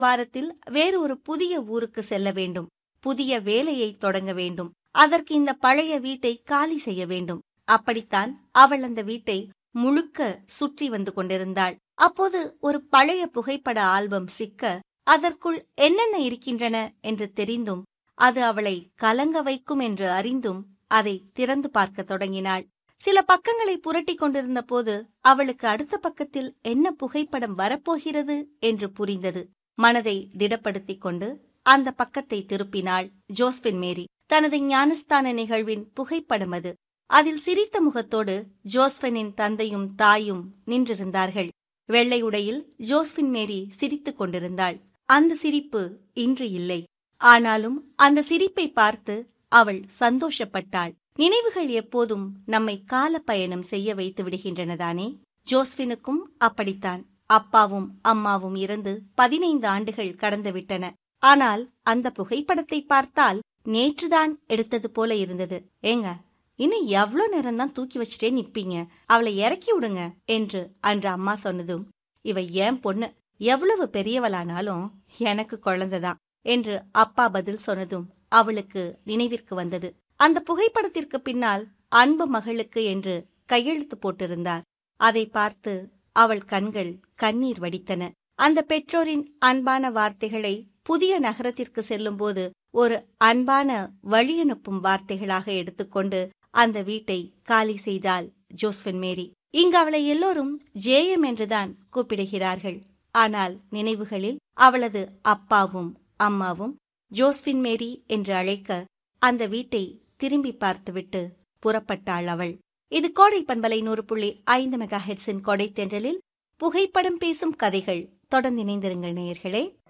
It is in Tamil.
வாரத்தில் வேறு ஒரு புதிய ஊருக்கு செல்ல வேண்டும் புதிய வேலையை தொடங்க வேண்டும் அதற்கு இந்த பழைய வீட்டை காலி செய்ய வேண்டும் அப்படித்தான் அவள் அந்த வீட்டை முழுக்க சுற்றி வந்து கொண்டிருந்தாள் அப்போது ஒரு பழைய புகைப்பட ஆல்பம் சிக்க அதற்குள் என்னென்ன இருக்கின்றன என்று தெரிந்தும் அது அவளை கலங்க வைக்கும் என்று அறிந்தும் அதை திறந்து பார்க்க தொடங்கினாள் சில பக்கங்களை புரட்டிக் கொண்டிருந்த போது அவளுக்கு அடுத்த பக்கத்தில் என்ன புகைப்படம் வரப்போகிறது என்று புரிந்தது மனதை திடப்படுத்திக் கொண்டு அந்த பக்கத்தை திருப்பினாள் ஜோஸ்பின் மேரி தனது ஞானஸ்தான நிகழ்வின் புகைப்படம் அது அதில் சிரித்த முகத்தோடு ஜோஸ்பினின் தந்தையும் தாயும் நின்றிருந்தார்கள் வெள்ளை உடையில் ஜோஸ்பின் மேரி சிரித்துக் கொண்டிருந்தாள் அந்த சிரிப்பு இன்று இல்லை ஆனாலும் அந்த சிரிப்பை பார்த்து அவள் சந்தோஷப்பட்டாள் நினைவுகள் எப்போதும் நம்மை கால பயணம் செய்ய வைத்து விடுகின்றனதானே ஜோஸ்பினுக்கும் அப்படித்தான் அப்பாவும் அம்மாவும் இறந்து பதினைந்து ஆண்டுகள் கடந்துவிட்டன ஆனால் அந்த புகைப்படத்தை பார்த்தால் நேற்றுதான் எடுத்தது போல இருந்தது ஏங்க இன்னும் எவ்ளோ நேரம்தான் தூக்கி வச்சுட்டே நிப்பீங்க அவளை இறக்கி விடுங்க என்று அன்று அம்மா சொன்னதும் இவ ஏன் பொண்ணு எவ்வளவு பெரியவளானாலும் எனக்கு குழந்தைதான் என்று அப்பா பதில் சொன்னதும் அவளுக்கு நினைவிற்கு வந்தது அந்த புகைப்படத்திற்கு பின்னால் அன்பு மகளுக்கு என்று கையெழுத்து போட்டிருந்தார் அதை பார்த்து அவள் கண்கள் கண்ணீர் வடித்தன அந்த பெற்றோரின் அன்பான வார்த்தைகளை புதிய நகரத்திற்கு செல்லும்போது ஒரு அன்பான வழியனுப்பும் வார்த்தைகளாக எடுத்துக்கொண்டு அந்த வீட்டை காலி செய்தாள் ஜோஸ்பின் மேரி இங்கு அவளை எல்லோரும் ஜேஎம் என்றுதான் கூப்பிடுகிறார்கள் ஆனால் நினைவுகளில் அவளது அப்பாவும் அம்மாவும் ஜோஸ்பின் மேரி என்று அழைக்க அந்த வீட்டை திரும்பி பார்த்துவிட்டு புறப்பட்டாள் அவள் இது கோடை பண்பலை நூறு புள்ளி ஐந்து மெகா ஹெட்ஸின் கொடை தென்றலில் புகைப்படம் பேசும் கதைகள் தொடர்ந்து இணைந்திருங்கள் நேயர்களே